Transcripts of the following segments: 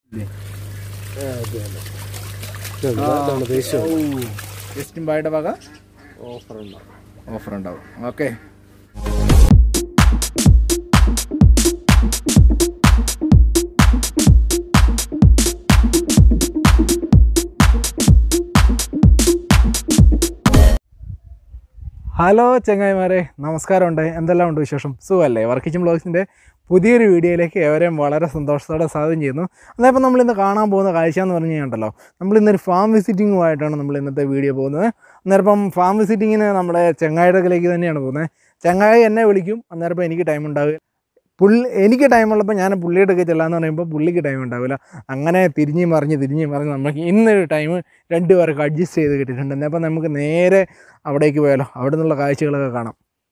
Justin ബായുടെ വക offer ഉണ്ടാവും offer ഉണ്ടാവും ഓക്കെ ഹലോ ചെങ്ങായിമാരെ നമസ്കാരമുണ്ട് എന്തെല്ലാം ഉണ്ട് വിശേഷം സുഖമല്ലേ വർക്കിച്ചും ബ്ലോഗ്സിൻ്റെ പുതിയൊരു വീഡിയോയിലേക്ക് ഏവരെയും വളരെ സന്തോഷത്തോടെ സ്വാഗതം ചെയ്യുന്നു അതായപ്പോൾ നമ്മൾ ഇന്ന് കാണാൻ പോകുന്ന കാഴ്ച എന്ന് പറഞ്ഞു കഴിഞ്ഞാൽ നമ്മൾ ഇന്നൊരു ഫാം വിസിറ്റിങ്ങുമായിട്ടാണ് നമ്മൾ ഇന്നത്തെ വീഡിയോ പോകുന്നത് അന്നേരം ഫാം വിസിറ്റിങ്ങിന് നമ്മുടെ ചെങ്ങായിടക്കിലേക്ക് തന്നെയാണ് പോകുന്നത് ചെങ്ങായി എന്നെ വിളിക്കും അന്നേരം എനിക്ക് ടൈം ഉണ്ടാവുക പുള്ളി എനിക്ക് ടൈം ഉള്ളപ്പോൾ ഞാൻ പുള്ളിയുടെ ഒക്കെ ചെല്ലാന്ന് പറയുമ്പോൾ പുള്ളിക്ക് ടൈം ഉണ്ടാവില്ല അങ്ങനെ തിരിഞ്ഞ് മറിഞ്ഞ് തിരിഞ്ഞ് മറിഞ്ഞ് നമുക്ക് ഇന്നൊരു ടൈം രണ്ട് പേർക്ക് അഡ്ജസ്റ്റ് ചെയ്ത് കിട്ടിയിട്ടുണ്ട് അപ്പോൾ നമുക്ക് നേരെ അവിടേക്ക് പോയാലോ അവിടെ നിന്നുള്ള കാഴ്ചകളൊക്കെ കാണാം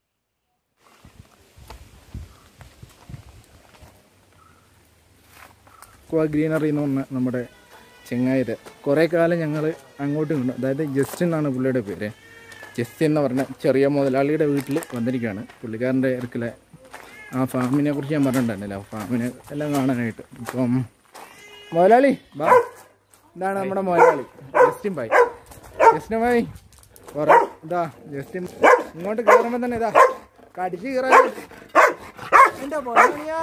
ക്വാ ഗ്രീനറി എന്ന് പറഞ്ഞ നമ്മുടെ ചെങ്ങായിര് കുറേ കാലം ഞങ്ങൾ അങ്ങോട്ടും ഇങ്ങോട്ടും അതായത് ജസ്റ്റിൻ എന്നാണ് പുള്ളിയുടെ പേര് ജസ്റ്റിൻ എന്ന് പറഞ്ഞ ചെറിയ മുതലാളിയുടെ വീട്ടിൽ വന്നിരിക്കുകയാണ് പുള്ളിക്കാരൻ്റെ ഇറക്കിലെ ആ ഫാമിനെ കുറിച്ച് ഞാൻ പറഞ്ഞിട്ടുണ്ടല്ലോ ആ ഫാമിനെ എല്ലാം കാണാനായിട്ട് ഇപ്പം മുതലാളി ബാ ഇതാണ് നമ്മുടെ മുതലാളി ജസ്റ്റിൻ ഭായ് ജസ്റ്റിൻ ഭായ് പറ ഇതാ ജസ്റ്റിൻ ഇങ്ങോട്ട് കയറുമ്പോൾ തന്നെ ഇതാ കടിച്ച് കയറാൻ എൻ്റെ പൊന്നാണിയാ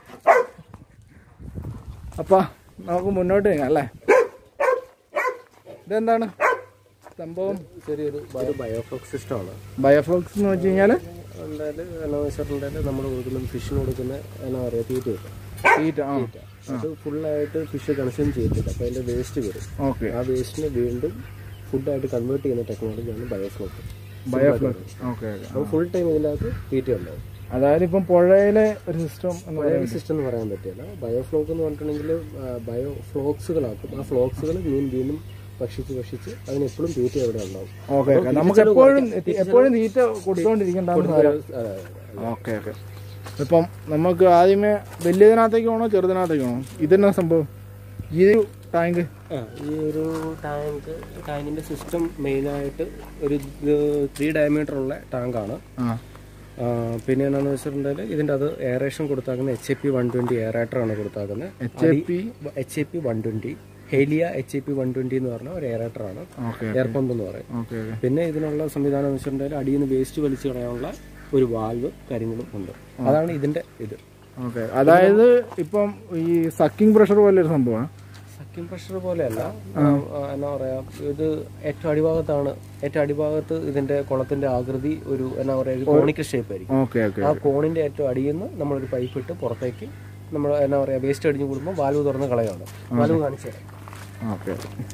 അപ്പ നമുക്ക് മുന്നോട്ട് നീങ്ങാം അല്ലേ ഇതെന്താണ് സംഭവം ചെറിയൊരു ഒരു ബയോഫ്ലോക്സ് സിസ്റ്റമാണ് ബയോഫോക്സ് എന്ന് വെച്ച് കഴിഞ്ഞാൽ എന്തായാലും എന്നാ വെച്ചിട്ടുണ്ടെങ്കിൽ നമ്മൾ കൊടുക്കുന്ന ഫിഷിന് കൊടുക്കുന്ന എന്നാ പറയുക തീറ്റ കിട്ടും തീറ്റ ആ അത് ഫുള്ളായിട്ട് ഫിഷ് കൺസ്യൂം ചെയ്തില്ല അപ്പോൾ അതിൻ്റെ വേസ്റ്റ് വരും ഓക്കെ ആ വേസ്റ്റിനെ വീണ്ടും ഫുഡായിട്ട് കൺവേർട്ട് ചെയ്യുന്ന ടെക്നോളജിയാണ് ബയോഫ്ലോക്ക് ബയോഫ്ലോക്സ് ഓക്കെ ഓക്കെ അപ്പോൾ ഫുൾ ടൈം ഇതിനകത്ത് തീറ്റ ഉണ്ടാവും അതായത് ഇപ്പം പുഴയിലെ ഒരു സിസ്റ്റം എന്ന് ബയോ പറയുന്നത് സിസ്റ്റം എന്ന് പറയാൻ പറ്റില്ല ബയോഫ്ലോക്ക് എന്ന് പറഞ്ഞിട്ടുണ്ടെങ്കിൽ ബയോ ഫ്ലോക്സുകളാക്കും ആ ഫ്ലോക്സുകൾ മീൻ വീണ്ടും ഭക്ഷിച്ച് ഭക്ഷിച്ച് അതിനെപ്പോഴും തീറ്റ അവിടെ ഉണ്ടാവും ഓക്കെ ഓക്കെ നമുക്ക് എപ്പോഴും എപ്പോഴും തീറ്റ കൊടുത്തോണ്ടിരിക്കണ്ടെന്ന് അതെ, അതെ. ഓക്കെ ഓക്കെ ഇപ്പം നമുക്ക് ആദ്യമേ വലിയതിനകത്തേക്ക് വേണോ ചെറുതിനകത്തേക്ക് വേണോ ഇതെന്നാ സംഭവം ഈ ഒരു ടാങ്ക് ആ, ഈ ഒരു ടാങ്ക് ടാങ്കിന്റെ സിസ്റ്റം മെയിനായിട്ട് ഒരു ത്രീ ഡയമീറ്റർ ഉള്ള ടാങ്കാണ് ആ പിന്നെ എന്താണെന്ന് വെച്ചിട്ടുണ്ടെങ്കിൽ ഇതിൻ്റെ അത് എയറേഷൻ കൊടുത്താക്കുന്ന H A P one twenty എയറേറ്ററാണ് കൊടുത്താക്കുന്നത് H A P H A P one twenty ഹെലിയ H A P one twenty എന്ന് പറഞ്ഞ ഒരു എയറേറ്ററാണ് ഓക്കെ എയർ പമ്പ് എന്ന് പറയും ഓക്കെ ഓക്കെ പിന്നെ ഇതിനുള്ള സംവിധാനം എന്ന് വെച്ചിട്ടുണ്ടെങ്കിൽ അടിയിൽ നിന്ന് വേസ്റ്റ് വലിച്ചു കളയാനുള്ള ഒരു വാൽവ് കാര്യങ്ങളും ഉണ്ട് അതാണ് ഇതിൻ്റെ ഇത് ഓക്കെ അതായത് ഇപ്പം ഈ സക്കിംഗ് പ്രഷർ പോലെ ഒരു സംഭവമാണ് സക്കിംഗ് പ്രഷർ പോലെയല്ല ആ, എന്നാ പറയാ ഇത് ഏറ്റവും അടിഭാഗത്താണ് ഏറ്റവും അടിഭാഗത്ത് ഇതിന്റെ കുളത്തിന്റെ ആകൃതി ഒരു എന്നാ പറയാ ഒരു കോണിക്കൽ ഷേപ്പ് ആയിരിക്കും ഓക്കെ ഓക്കെ ആ കോണിന്റെ ഏറ്റവും അടിയിൽ നിന്ന് നമ്മളൊരു പൈപ്പ് ഇട്ട് പുറത്തേക്ക് നമ്മൾ എന്നാ പറയാ വേസ്റ്റ് അടിഞ്ഞു കൂടുമ്പോൾ വാൽവ് തുറന്ന് കളയാണ് വാൽവ് കാണിച്ചു തരാം ഓക്കെ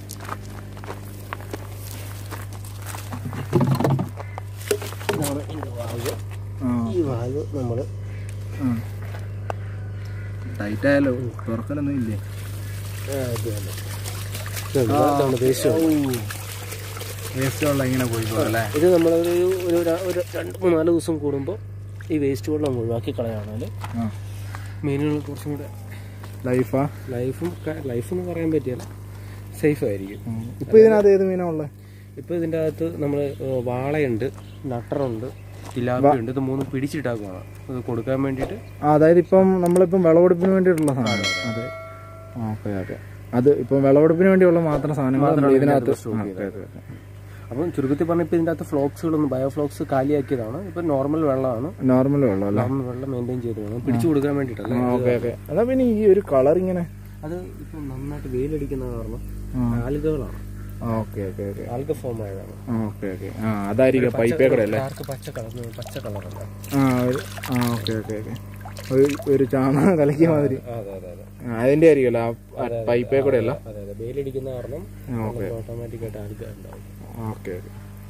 ഇതാണ് ഇതിന്റെ വാൽവ് ആ ഈ വാൽവ് നമ്മൾ ടൈറ്റ് ആയാലോ തുറക്കലൊന്നും ഇല്ലേ ഇതാണ് വേസ്റ്റ് വേസ്റ്റ് വെള്ളം ഇങ്ങനെ പോയി പോകല്ലേ ഇത് നമ്മളൊരു ഒരു ര- ഒരു രണ്ട് മൂന്നാല് ദിവസം കൂടുമ്പോൾ ഈ വേസ്റ്റ് വെള്ളം ഒഴിവാക്കി കളയാണെങ്കിൽ ആ മീനുകൾ കുറച്ചും കൂടെ ലൈഫാ ലൈഫും ലൈഫ് എന്ന് പറയാൻ പറ്റിയല്ല സേഫ് ആയിരിക്കും ഇപ്പൊ ഇതിനകത്ത് ഏത് മീനാ ഉള്ളത് ഇപ്പോൾ ഇതിൻ്റെ അകത്ത് നമ്മൾ വാളയുണ്ട് നട്ടറുണ്ട് തിലാപ്പിയുണ്ട് ഇത് മൂന്ന് പിടിച്ചിട്ടാക്കുവാണ് ഇത് കൊടുക്കാൻ വേണ്ടിയിട്ട് ആ അതായത് ഇപ്പം നമ്മളിപ്പം വിളവെടുപ്പിന് വേണ്ടിയിട്ടുള്ള സാധനം അതെ ഓക്കെ ഓക്കെ അത് ഇപ്പം വിളവെടുപ്പിന് വേണ്ടിയുള്ള മാത്രം സാധനങ്ങൾ ഇതിനകത്ത് ആ, ഓക്കെ, ഓക്കെ, ഓക്കെ. അപ്പം ചുരുക്കത്തിൽ പറഞ്ഞാൽ ഇപ്പോൾ ഇതിൻ്റെ അകത്ത് ഫ്ലോക്സുകളൊന്നും ബയോഫ്ലോക്സ് കാലിയാക്കിയതാണ് ഇപ്പം നോർമൽ വെള്ളമാണ് നോർമൽ വെള്ളം അല്ലേ നോർമൽ വെള്ളം മെയിൻറ്റെയിൻ ചെയ്ത് വേണം പിടിച്ചു കൊടുക്കാൻ വേണ്ടിയിട്ടല്ല ഓക്കെ ഓക്കെ അതാ പിന്നെ ഈ ഒരു കളർ ഇങ്ങനെ അത് ഇപ്പം നന്നായിട്ട് വെയിലടിക്കുന്ന കാരണം ആ. ആൽഗകളാണ് okay okay okay alga form ആയതാണ് ഓക്കെ ഓക്കെ ആ അതായിരിക്കും പൈപ്പേ കൂടെ അല്ലേ ഡാർക്ക് പച്ച കളർ പച്ച കളറല്ല ആ ഒരു ആ ഓക്കെ ഓക്കെ ഓക്കെ ഒരു ഒരു ചാണകം കലക്കിയ മാതിരി അതെ അതെ അതെ ആ, അതിന്റെ ആയിരിക്കുമല്ലോ ആ പൈപ്പേ കൂടെ അല്ല അതെ അതെ വെയിലടിക്കുന്ന കാരണം ഓക്കെ ഓട്ടോമാറ്റിക്കായിട്ട് ആൽഗ ഉണ്ടാവും ഓക്കെ ഓക്കെ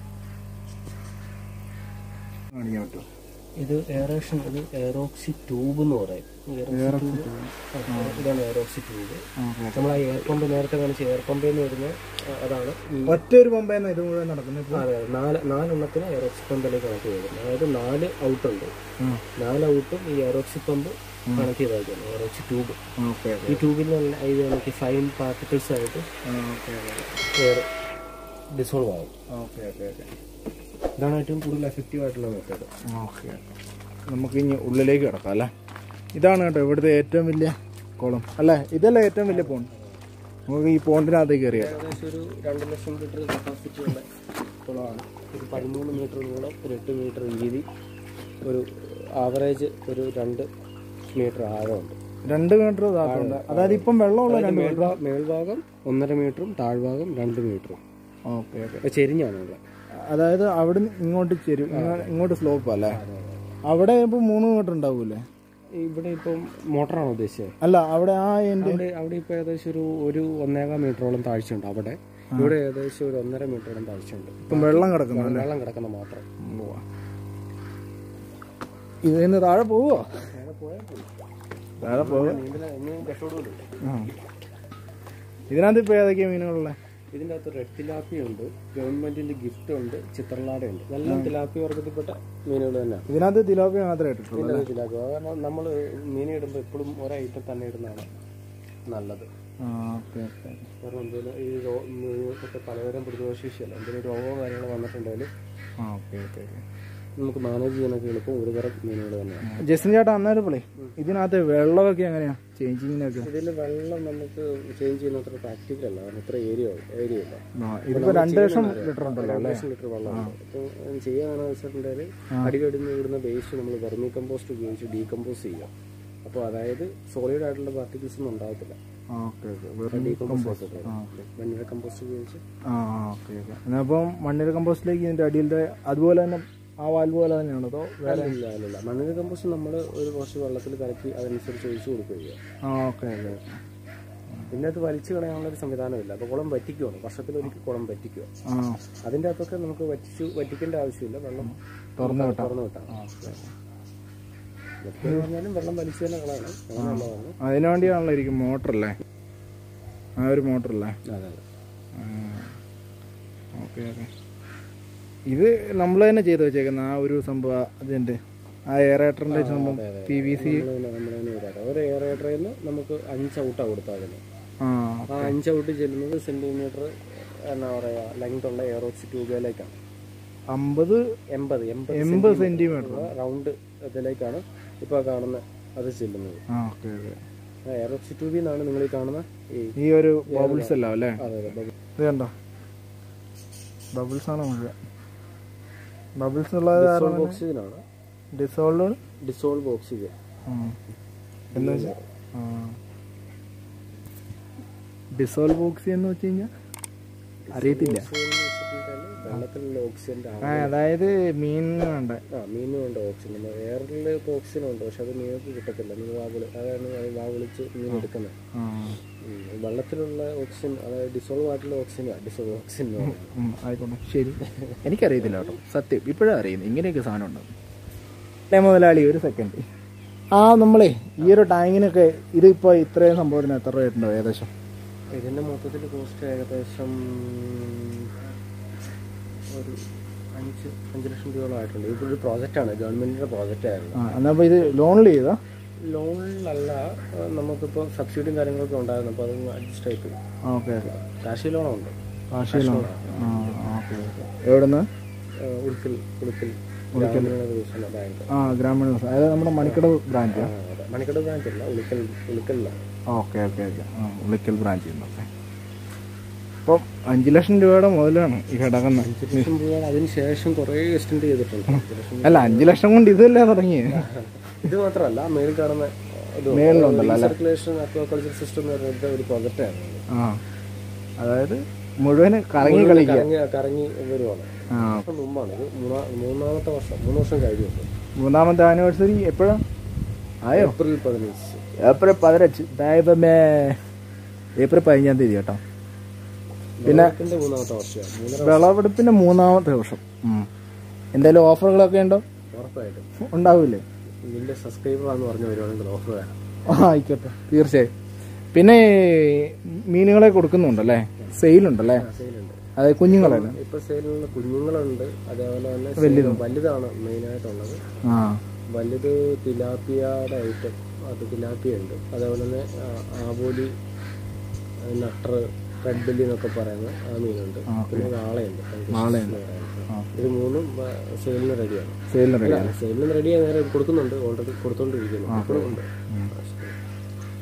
കാണിക്കാൻ പറ്റുമോ ഇത് എയറേഷൻ ഇത് എയറോക്സി ട്യൂബ് എന്ന് പറയും എയറോക്സി ട്യൂബ് ഇതാണ് എയറോക്സി ട്യൂബ് നമ്മൾ ആ എയർ പമ്പ് നേരത്തെ കാണിച്ച എയർ പമ്പിൽ നിന്ന് വരുന്ന ആ, അതാണ് ഈ ഒറ്റ ഒരു പമ്പേന്ന് ഇത് മുഴുവൻ നടക്കുന്നത് ഇപ്പൊ അതെ അതെ. നാല് നാലെണ്ണത്തിന് എയറോക്സി പമ്പിലേക്ക് കണക്ട് ചെയ്തിട്ടുണ്ട് അതായത് നാല് ഔട്ട് ഉണ്ട് ആ. നാല് ഔട്ടും ഈ എയറോക്സി പമ്പ് കണക്ട് ചെയ്താക്കിയാണ് എയറോക്സി ട്യൂബ് ഓക്കെ ഓക്കെ ഈ ട്യൂബിൽ നിന്ന് ഇത് നമുക്ക് ഫൈൻ പാർട്ടിക്കിൾസ് ആയിട്ട് ഓക്കെ എയർ ഡിസോൾവ് ആകും ഓക്കെ ഓക്കെ ഓക്കെ ഇതാണ് ഏറ്റവും കൂടുതൽ എഫക്റ്റീവ് ആയിട്ടുള്ള മെത്തേഡ് ഓക്കെ നമുക്ക് ഇനി ഉള്ളിലേക്ക് കിടക്കാം അല്ലേ ഇതാണ് കേട്ടോ ഇവിടുത്തെ ഏറ്റവും വലിയ കുളം അല്ലേ ഇതല്ലേ ഏറ്റവും വലിയ പോണ്ട് നമുക്ക് ഈ പോണ്ടിനകത്തേക്ക് കയറിയാൽ ഏകദേശം ഒരു രണ്ട് ലക്ഷം ലിറ്റർ കപ്പാസിറ്റി ഉള്ള കുളമാണ് ഒരു പതിമൂന്ന് മീറ്റർ നീളം ഒരു എട്ട് മീറ്റർ വീതി ഒരു ആവറേജ് ഒരു രണ്ട് മീറ്റർ ആഴമുണ്ട് രണ്ട് മീറ്റർ താത്തുണ്ട് അതായത് ഇപ്പം വെള്ളമുള്ള രണ്ട് മീറ്റർ മേൽഭാ- മേൽഭാഗം ഒന്നര മീറ്ററും താഴ്ഭാഗം രണ്ട് മീറ്ററും ഓക്കെ ഓക്കെ അത് ചെരിഞ്ഞാണ് ഉള്ളത് അതായത് അവിടെ ഇങ്ങോട്ട് ചെരും ഇങ്ങോട്ട് സ്ലോപ്പ് അല്ലേ അവിടെ ഇപ്പം മൂന്ന് മീറ്റർ ഉണ്ടാവൂലേ ഇവിടെ ഇപ്പം മോട്ടറാണ് ഉദ്ദേശിച്ചത് അല്ല അവിടെ ആ എൻ്റെ അവിടെ അവിടെ ഇപ്പോൾ ഏകദേശം ഒരു ഒരു ഒന്നേകാൽ മീറ്ററോളം താഴ്ചയുണ്ട് അവിടെ ഇവിടെ ഏകദേശം ഒരു ഒന്നര മീറ്ററോളം താഴ്ചയുണ്ട് ഇപ്പം വെള്ളം കിടക്കുന്നു വെള്ളം കിടക്കുന്ന മാത്രം ഇതിൽ നിന്ന് താഴെ പോവോ നേരെ പോയാൽ മതി. താഴെ പോവുക നീന്തല ഇനിയും രക്ഷപ്പെടുമല്ലോ ആ ഇതിനകത്ത് ഇപ്പം ഏതൊക്കെയാണ് മീനുകളുള്ളത് ഇതിൻ്റെ അകത്ത് റെഡ് തിലാപ്പി ഉണ്ട് ഗവൺമെന്റിന്റെ ഗിഫ്റ്റ് ഉണ്ട് ചിത്രലാട ഉണ്ട് ഇതെല്ലാം തിലാപ്പി വർഗത്തിൽപ്പെട്ട മീനുകൾ തന്നെയാണ് ഇതിനകത്ത് തിലോപ്പിയ മാത്രമേ ഇട്ടിട്ടുള്ളൂ ഇതിൻ്റെ തിലാപ്പി കാരണം നമ്മൾ മീൻ ഇടുമ്പോൾ എപ്പോഴും ഒരൈറ്റം തന്നെ ഇടുന്നതാണ് നല്ലത് ആ ഓക്കെ ഓക്കെ കാരണം എന്തെങ്കിലും ഈ രോ മീനുകൾക്കൊക്കെ പലതരം പ്രതിരോധശേഷിയല്ല എന്തെങ്കിലും രോഗമോ കാര്യങ്ങളോ വന്നിട്ടുണ്ടെങ്കിൽ ആ ഓക്കെ ഓക്കെ ഓക്കെ നമുക്ക് മാനേജ് ചെയ്യാനൊക്കെ എളുപ്പം ഒരു തരം മീനുകൾ തന്നെയാണ് ജസ്റ്റിൻ ചേട്ടാ അന്നേരം വിളി ഇതിനകത്ത് വെള്ളമൊക്കെ എങ്ങനെയാ ചേഞ്ചിങ്ങിനൊക്കെ ഇതിൽ വെള്ളം നമുക്ക് ചേഞ്ച് ചെയ്യുന്ന അത്ര പ്രാക്ടിക്കൽ അല്ല കാരണം ഇത്ര ഏരിയ ഏരിയ ഇല്ല ഇതിപ്പോ രണ്ട് ലക്ഷം ലിറ്റർ ഉണ്ടല്ലോ അല്ലേ ലക്ഷം ലിറ്റർ വെള്ളമുണ്ട് അപ്പോൾ ചെയ്യാന്ന് വെച്ചിട്ടുണ്ടെങ്കിൽ അടികടിന്ന് വിടുന്ന വേസ്റ്റ് നമ്മൾ വെർമി കമ്പോസ്റ്റ് ഉപയോഗിച്ച് ഡീകമ്പോസ് ചെയ്യുക അപ്പോൾ അതായത് സോളിഡ് ആയിട്ടുള്ള പാർട്ടിക്കിൾസ് ഒന്നും ഉണ്ടാകത്തില്ല ആ ഓക്കെ ഓക്കെ ഡീകമ്പോസ് മണ്ണിര കമ്പോസ്റ്റ് ഉപയോഗിച്ച് ആ ഓക്കെ ഓക്കെ എന്നപ്പം മണ്ണിര കമ്പോസ്റ്റിലേക്ക് ഇതിന്റെ അടിയിലത്തെ അതുപോലെ തന്നെ ആ വാൽവ് പോലെ തന്നെയാണോ അതോ വേറെ ഇല്ല ഇല്ല മണ്ണിര കമ്പോസ്റ്റ് നമ്മൾ ഒരു കുറച്ച് വെള്ളത്തിൽ കലക്കി അതനുസരിച്ച് ഒഴിച്ചു കൊടുക്കുക ചെയ്യുക ആ ഓക്കെ ഓക്കെ പിന്നെ അത് വലിച്ചു കളയാനുള്ള ഒരു സംവിധാനമില്ല അപ്പോൾ കുളം വറ്റിക്കുകയാണ് വർഷത്തിലൊരിക്കൽ കുളം വറ്റിക്കുക ആ അതിൻ്റെ അകത്തൊക്കെ നമുക്ക് വറ്റിച്ചു വറ്റിക്കേണ്ട ആവശ്യമില്ല വെള്ളം തുറന്നു വിട്ടാം തുറന്നു വിട്ടാൽ വറ്റിക്കുക പറഞ്ഞാലും വെള്ളം വലിച്ചു തന്നെ കളയണം അങ്ങനെയുള്ളതാണ് അതിനു വേണ്ടിയാണല്ലോ ഇരിക്കും മോട്ടറല്ലേ ആ ഒരു മോട്ടറല്ലേ അതെ അതെ ഓക്കെ ഓക്കെ ഇത് നമ്മൾ തന്നെ ചെയ്ത് വെച്ചേക്കുന്ന ആ ഒരു സംഭവം അതിൻ്റെ ആ എയറേറ്ററിൻ്റെ സംഭവം പി വി സി നമ്മള് നമ്മൾ തന്നെ ഇതാക്കാം ഒരു എയറേറ്ററിൽ നിന്ന് നമുക്ക് അഞ്ച് ഔട്ടാണ് കൊടുത്താൽ അതിന് ആ ആ അഞ്ച് ഔട്ട് ചെല്ലുന്നത് സെന്റിമീറ്റർ എന്നാ പറയാ ലെങ്ത് ഉള്ള എയറോക്സി ട്യൂബിലേക്കാണ് അമ്പത് എൺപത് എൺപത് എൺപത് സെൻറ്റിമീറ്റർ റൗണ്ട് ഇതിലേക്കാണ് ഇപ്പോൾ കാണുന്ന അത് ചെല്ലുന്നത് ആ ഓക്കെ ഓക്കെ ആ എയറോക്സി ട്യൂബിൽ നിന്നാണ് നിങ്ങൾ ഈ കാണുന്ന ഈ ഈ ഒരു ബബിൾസ് എല്ലാം അല്ലേ അതെ അതെ ബബിൾ ഇത് കണ്ടോ ബബിൾസ് ആണ് മുഴുവൻ ബബിൾസ് ഉള്ളത് കാരണം ഓക്സിജനാണ് ഡിസോൾവ് ഡിസോൾവ് ഓക്സിജൻ എന്ന് വെച്ചാൽ ഡിസോൾവ് ഓക്സി എന്ന് വെച്ച് കഴിഞ്ഞാൽ അറിയത്തില്ല വെള്ളത്തിലുള്ള ഓക്സിജന്റെ ആ അതായത് മീനിന് വേണ്ട ആ മീനും ഉണ്ട് ഓക്സിജൻ നമ്മൾ എയറിൽ ഇപ്പോൾ ഓക്സിജൻ ഉണ്ട് പക്ഷെ അത് മീനുകൾക്ക് കിട്ടത്തില്ല നിങ്ങൾ വാ വിളി അതാണ് അത് വാ വിളിച്ച് മീൻ എടുക്കുന്നത് ആ ഉം. വെള്ളത്തിലുള്ള ഓക്സിജൻ അതായത് ഡിസോൾവ് ആയിട്ടുള്ള ഓക്സിജൻ ഡിസോൾവ് ഓക്സിജൻ എന്ന് പറയുന്നത് ഉം, ആയിക്കോട്ടെ ശരി എനിക്കറിയത്തില്ല കേട്ടോ സത്യം ഇപ്പോഴും അറിയുന്നു ഇങ്ങനെയൊക്കെ സാധനം ഉണ്ട് അല്ലേ മുതലാളി ഒരു സെക്കൻഡ് ആ നമ്മളെ ഈ ഒരു ടാങ്കിനൊക്കെ ഇതിപ്പോൾ ഇത്രയും സംഭവത്തിന് എത്ര രൂപ ഉണ്ടോ ഏകദേശം ഇതിന്റെ മൊത്തത്തിൽ കോസ്റ്റ് ഏകദേശം ഒരു അഞ്ച് അഞ്ച് ലക്ഷം രൂപയോളം ആയിട്ടുണ്ട് ഇതൊരു പ്രോജക്റ്റാണ് ഗവൺമെന്റിന്റെ പ്രോജക്റ്റ് ആയിരുന്നു ആ എന്നപ്പോൾ ഇത് ലോണിൽ ചെയ്താ ലോണിലല്ല ആ, നമുക്കിപ്പോൾ സബ്സിഡിയും കാര്യങ്ങളൊക്കെ ഉണ്ടായിരുന്നു അപ്പോൾ അതൊന്ന് അഡ്ജസ്റ്റ് ആയി പോയി ആ ഓക്കെ ഓക്കെ കാശി ലോണുണ്ട് കാർഷിക ലോൺ ആ ഓക്കെ ഓക്കെ എവിടുന്ന് ആ, ഉടുക്കൽ ഉടുക്കൽ ഗ്രാമീണ വികസന ബാങ്ക് ആ ഗ്രാമീണ വികസനം. അതായത് നമ്മുടെ മണിക്കടവ് ബ്രാഞ്ച് ആ, അതെ. മണിക്കട ബ്രാഞ്ച് അല്ല ഉളിക്കൽ ഉളിക്കലിലാണ് ഓക്കെ ഓക്കെ ഓക്കെ ആ ഉളിക്കൽ ബ്രാഞ്ച് ഓക്കെ അപ്പം അഞ്ച് ലക്ഷം രൂപയുടെ മുതലാണ് ഈ കിടക്കുന്ന അഞ്ച് ലക്ഷം രൂപ അതിന് ശേഷം കുറേ എക്സ്റ്റെൻഡ് ചെയ്തിട്ടുണ്ട് അഞ്ച് ലക്ഷം അല്ല അഞ്ച് ലക്ഷം കൊണ്ട് ഇതല്ലേ തുടങ്ങിയത് ഇത് മാത്രമല്ല മേളിൽ കാണുന്ന സർക്കുലേഷൻ അക്വാകൾച്ചർ സിസ്റ്റം എന്ന് പറയുന്നത് ഒരു പ്രോജക്റ്റ് ആയിരുന്നു ആ അതായത് മുഴുവൻ കറങ്ങി കളിക്കുക കറങ്ങി കറങ്ങി വരുവാണ് ആ വർഷം മുമ്പാണ് ഇത് മൂന്നാ മൂന്നാമത്തെ വർഷം മൂന്ന് വർഷം കഴിഞ്ഞുണ്ട് മൂന്നാമത്തെ ആനിവേഴ്സറി എപ്പോഴാ ആയോ ഏപ്രിൽ പതിനഞ്ച് ഏപ്രിൽ പതിനഞ്ച് ദൈവമേ ഏപ്രിൽ പതിനഞ്ചാം തീയതി കേട്ടോ പിന്നെ പിന്നെ മൂന്നാമത്തെ വർഷമാണ് മൂന്നര വിളവെടുപ്പിന്റെ മൂന്നാമത്തെ വർഷം ഉം. എന്തെങ്കിലും ഓഫറുകളൊക്കെ ഉണ്ടോ ഉറപ്പായിട്ടും ഉണ്ടാവില്ലേ ഇതിന്റെ സബ്സ്ക്രൈബർ ആണെന്ന് പറഞ്ഞു വരുവാണെങ്കിൽ ഓഫർ തരാം ആ ആയിക്കോട്ടെ തീർച്ചയായും പിന്നെ മീനുകളെ കൊടുക്കുന്നുണ്ടല്ലേ സെയിലുണ്ടല്ലേ സെയിലുണ്ട് അതായത് കുഞ്ഞുങ്ങളല്ലേ ഇപ്പൊ സെയിലുള്ള കുഞ്ഞുങ്ങളുണ്ട് അതേപോലെ തന്നെ സെയിൽ വലുതാണ് മെയിനായിട്ടുള്ളത് ആ വലുത് തിലാപ്പിയയുടെ ഐറ്റം അത് തിലാപ്പിയ ഉണ്ട് അതേപോലെ തന്നെ ആ, ആവോലി നട്ടർ റെഡ് ബെല്ലി എന്നൊക്കെ പറയുന്ന ആ മീനുണ്ട് പിന്നെ വാളയുണ്ട് വാളയുണ്ട്. ആ. ഇത് മൂന്നും ആ, സെയിലിന് റെഡിയാണ് സെയിലിന് റെഡി സെയിലിന് റെഡിയായി നേരെ കൊടുക്കുന്നുണ്ട് ഓൾറെഡി കൊടുത്തോണ്ടിരിക്കുന്നു ഇപ്പോഴും ഉണ്ട്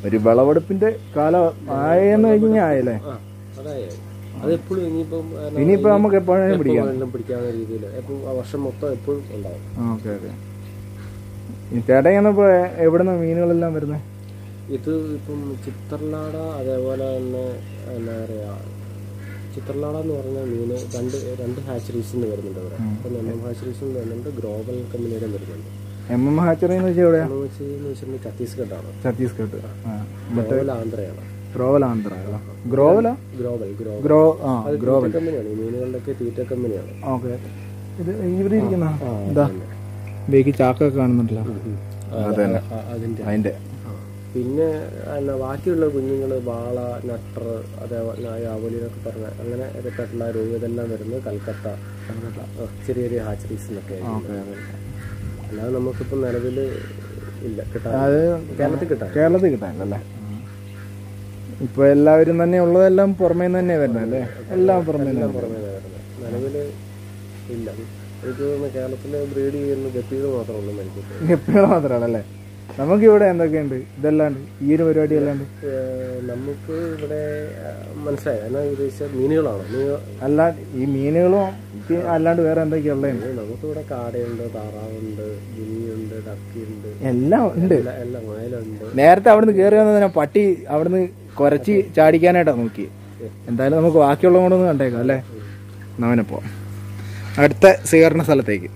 ഒരു വിളവെടുപ്പിന്റെ കാലം ആയെന്ന് കഴിഞ്ഞാൽ ആയല്ലേ ആ അതായത് അത് എപ്പോഴും ഇനിയിപ്പം ആ, ഇനിയിപ്പോ നമുക്ക് എപ്പോഴും എപ്പോ പിടിക്കാം വേണമെങ്കിലും പിടിക്കാവുന്ന രീതിയിൽ എപ്പോഴും ആ വർഷം മൊത്തം എപ്പോഴും ഉണ്ടാവും ഓക്കെ ഓക്കെ ഈ ചേട്ടൻ ചെന്നപ്പോ എവിടുന്ന മീനുകളെല്ലാം വരുന്നത് ഇത് ഇപ്പം ചിത്രലാട അതേപോലെ തന്നെ എന്താ പറയാ ചിത്രലാട എന്ന് പറഞ്ഞ മീന് രണ്ട് രണ്ട് ഹാച്ചറീസിൽ നിന്ന് വരുന്നുണ്ട് ഇവിടെ ഇപ്പം എം എം ഹാച്ചറീസിൽ നിന്ന് വരുന്നുണ്ട് ഗ്ലോബൽ കമ്പനിയുടെ വരുന്നുണ്ട് എം എം ഹാച്ചറി എന്ന് വെച്ചാൽ എവിടെയാ എന്ന് വെച്ച് എന്ന് വെച്ചിട്ടുണ്ടെങ്കിൽ ഛത്തീസ്ഗഡാണ് ഛത്തീസ്ഗഡ് ആ ഗ്ലോബൽ ആന്ധ്രയാണ് ഗ്രോവൽ ആന്ധ്ര ഗ്രോവല ഗ്ലോബൽ ഗ്ലോബൽ ഗ്രോ ആ അത് തീറ്റ കമ്പനിയാണ് ഈ മീനുകളുടെയൊക്കെ തീറ്റ കമ്പനിയാണ് ഓക്കെ ഇത് ഇവിടെ ഇരിക്കുന്ന എന്താ ബേക്ക് ചാക്കൊക്കെ കാണുന്നുണ്ടല്ലോ അതന്നെ ആ, അതിന്റെ അതിന്റെ ആ. പിന്നെ എന്നാ ബാക്കിയുള്ള കുഞ്ഞുങ്ങൾ വാള നട്ടർ അതേപോലെ യാവലി എന്നൊക്കെ പറഞ്ഞ അങ്ങനെ കട്ട്ല രൂപ ഇതെല്ലാം വരുന്നത് കൽക്കത്ത ആ, ചെറിയ ചെറിയ ഹാച്ചറീസ് എന്നൊക്കെ ആയിരിക്കും. അല്ലാതെ നമുക്കിപ്പോൾ നിലവിൽ ഇല്ല കിട്ടാൻ അത് കേരളത്തിൽ കിട്ടാൻ കേരളത്തിൽ കിട്ടാനല്ലേ ഇപ്പൊ എല്ലാവരും തന്നെ ഉള്ളതെല്ലാം പുറമേ നിന്ന് തന്നെ വരുന്നത് അല്ലേ എല്ലാം പുറമേ നിന്ന് പുറമേ വരുന്നത് നിലവിൽ ഇല്ല എനിക്ക് തോന്നുന്നു കേരളത്തിൽ ബ്രീഡ് ചെയ്യുന്ന ഗപ്പികൾ മാത്രമേ ഉള്ളൂ എനിക്ക് എപ്പോഴും മാത്രമാണല്ലേ നമുക്ക് ഇവിടെ എന്തൊക്കെയുണ്ട് ഇതല്ലാണ്ട് ഈ ഒരു പരിപാടി അല്ലാണ്ട് ഏഹ് നമുക്ക് ഇവിടെ ഏഹ് മനസ്സിലായി എന്നാ ഉദ്ദേശിച്ച മീനുകളാണോ മീനുകൾ അല്ല ഈ മീനുകളും പി- അല്ലാണ്ട് വേറെ എന്തൊക്കെയാ ഉള്ളത് നമുക്കിവിടെ കാടയുണ്ട് താറാവുണ്ട് ഗിനിയുണ്ട് ഡക്കിയുണ്ട് എല്ലാം ഉണ്ട് എല്ലാ എല്ലാം മുയലുണ്ട് നേരത്തെ അവിടുന്ന് കയറി വന്നതിനെ പട്ടി അവിടുന്ന് കുരച്ച് ചാടിക്കാനായിട്ടാ നോക്കി എന്തായാലും നമുക്ക് ബാക്കിയുള്ള കൊണ്ടൊന്ന് കണ്ടേക്കാം അല്ലേ നവനപ്പോ അടുത്ത സ്വീകരണ സ്ഥലത്തേക്ക്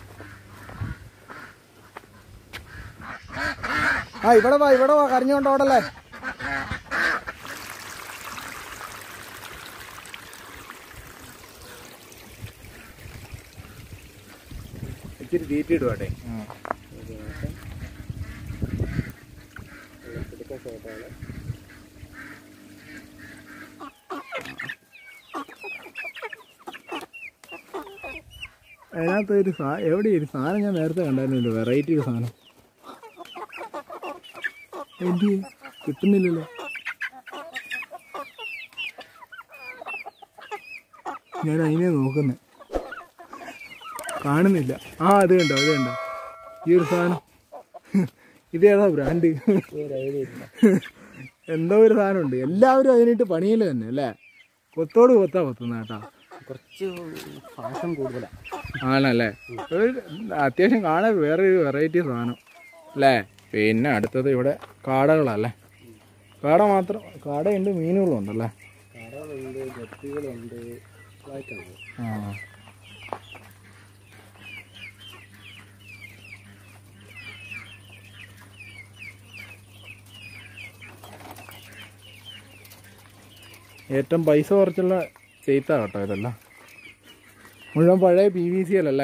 ആ ഇവിടെ വാ ഇവിടെ വാ കരഞ്ഞുകൊണ്ട് ഓടല്ലേ ഇച്ചിരി തീറ്റ ഇടുവാട്ടെ അതിനകത്ത് ഒരു സാ എവിടെ ഒരു സാധനം ഞാൻ നേരത്തെ കണ്ടായിരുന്നല്ലോ വെറൈറ്റി ഒരു സാധനം എന്ത് കിട്ടുന്നില്ലല്ലോ ഞാൻ അതിനെ നോക്കുന്നേ കാണുന്നില്ല ആ അത് കണ്ടോ അത് കണ്ടോ ഈ ഒരു സാധനം ഇതേതാ ബ്രാൻഡ് ഒരു ഐഡിയ ഇല്ല എന്തോ ഒരു സാധനമുണ്ട് എല്ലാവരും അതിനിട്ട് പണിയില്ല തന്നെ അല്ലേ കൊത്തോട് കൊത്താ കൊത്തുന്ന കേട്ടാ കുറച്ച് ഫാഷൻ കൂടുതലാണ് ആണല്ലേ ഒരു അത്യാവശ്യം കാണാൻ വേറെ ഒരു വെറൈറ്റി സാധനം അല്ലേ പിന്നെ അടുത്തത് ഇവിടെ കാടകളല്ലേ കാട മാത്രം കാടയുണ്ട് മീനുകളും ഉണ്ടല്ലേ കാടകളുണ്ട് ഗപ്പികളുണ്ട് വായിട്ടുണ്ട് ആ ഏറ്റവും പൈസ കുറച്ചുള്ള ചെയ്ത്താ കേട്ടോ ഇതെല്ലാം മുഴുവൻ പഴയ പി വി സി അല്ലല്ലേ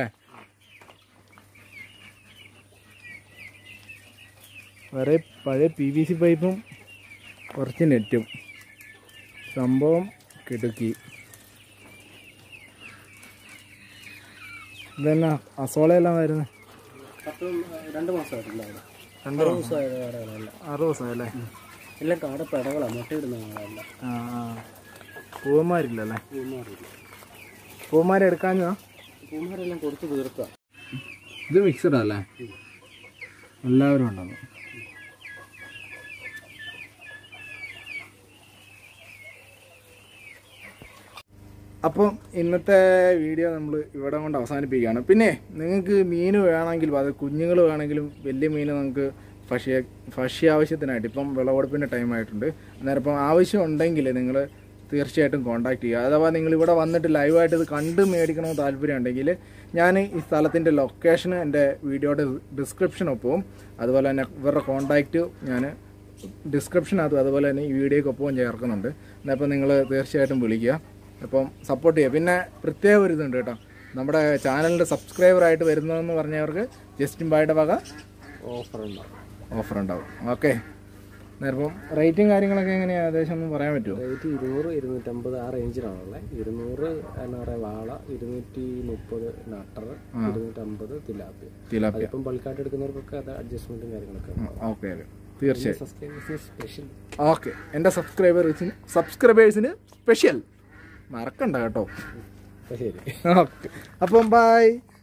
വേറെ പഴയ പി വി സി പൈപ്പും കുറച്ച് നെറ്റും സംഭവം കിടുക്കി ഇതന്നെ അസോളയെല്ലാം വരുന്നത് പത്ത് രണ്ട് മാസമായിട്ടില്ല അവിടെ രണ്ട് അറുപത് ദിവസമായ കാടകളല്ല അറുപത് ദിവസം അല്ലേ എല്ലാം കാട പെടകളാണ് മുട്ടയിടുന്ന കാടല്ല ആ ആ പൂവന്മാരില്ലല്ലേ പൂമാറില്ല പൂവന്മാരെ എടുക്കാഞ്ഞോ പൂമാരെല്ലാം കൊടുത്ത് തീർക്കുക ഇത് മിക്സഡ് അല്ലേ എല്ലാവരും ഉണ്ടെന്ന് അപ്പം ഇന്നത്തെ വീഡിയോ നമ്മൾ ഇവിടെ കൊണ്ട് അവസാനിപ്പിക്കുകയാണ് പിന്നെ നിങ്ങൾക്ക് മീൻ വേണമെങ്കിലും അത് കുഞ്ഞുങ്ങൾ വേണമെങ്കിലും വലിയ മീൻ നമുക്ക് ഭക്ഷ്യ ഭക്ഷ്യ ആവശ്യത്തിനായിട്ട് ഇപ്പം വിളവെടുപ്പിൻ്റെ ടൈം ആയിട്ടുണ്ട് അന്നേരം ഇപ്പം ആവശ്യം ഉണ്ടെങ്കിൽ നിങ്ങൾ തീർച്ചയായിട്ടും കോൺടാക്ട് ചെയ്യുക അഥവാ നിങ്ങൾ ഇവിടെ വന്നിട്ട് ലൈവായിട്ട് ഇത് കണ്ട് മേടിക്കണമെന്ന് താല്പര്യം ഉണ്ടെങ്കിൽ ഞാൻ ഈ സ്ഥലത്തിൻ്റെ ലൊക്കേഷൻ എൻ്റെ വീഡിയോയുടെ ഡിസ്ക്രിപ്ഷനൊപ്പവും അതുപോലെ തന്നെ ഇവരുടെ കോൺടാക്റ്റ് ഞാൻ ഡിസ്ക്രിപ്ഷനകത്തും അതുപോലെ തന്നെ ഈ വീഡിയോക്കൊപ്പവും ചേർക്കുന്നുണ്ട് അപ്പോൾ നിങ്ങൾ തീർച്ചയായിട്ടും വിളിക്കുക അപ്പം സപ്പോർട്ട് ചെയ്യുക പിന്നെ പ്രത്യേക ഒരു ഇതുണ്ട് കേട്ടോ നമ്മുടെ ചാനലിൻ്റെ സബ്സ്ക്രൈബറായിട്ട് വരുന്നതെന്ന് പറഞ്ഞവർക്ക് ജസ്റ്റിൻ ബായുടെ വക ഓഫർ ഉണ്ടാവും ഓഫർ ഉണ്ടാവും ഓക്കെ നേരപ്പം റേറ്റും കാര്യങ്ങളൊക്കെ എങ്ങനെയാണ് ഏകദേശം ഒന്ന് പറയാൻ പറ്റുമോ റേറ്റ് ഇരുന്നൂറ് ഇരുന്നൂറ്റമ്പത് ആ റേഞ്ചിലാണുള്ളത് ഇരുന്നൂറ് എന്താ പറയുക വാള ഇരുന്നൂറ്റി മുപ്പത് നട്ടർ ഇരുന്നൂറ്റമ്പത് തിലാപ്പി തിലാപ്പിയ അതിപ്പം ബൾക്കായിട്ട് എടുക്കുന്നവർക്കൊക്കെ അത് അഡ്ജസ്റ്റ്മെന്റും കാര്യങ്ങളൊക്കെ ഉണ്ടാവും ഓക്കെ ഓക്കെ തീർച്ചയായും സബ്സ്ക്രൈബേഴ്സിന് സ്പെഷ്യൽ ഓക്കെ എൻ്റെ സബ്സ്ക്രൈബേഴ്സിന് സബ്സ്ക്രൈബേഴ്സിന് സ്പെഷ്യൽ മറക്കണ്ട കേട്ടോ ശരി ഓക്കെ അപ്പം ബൈ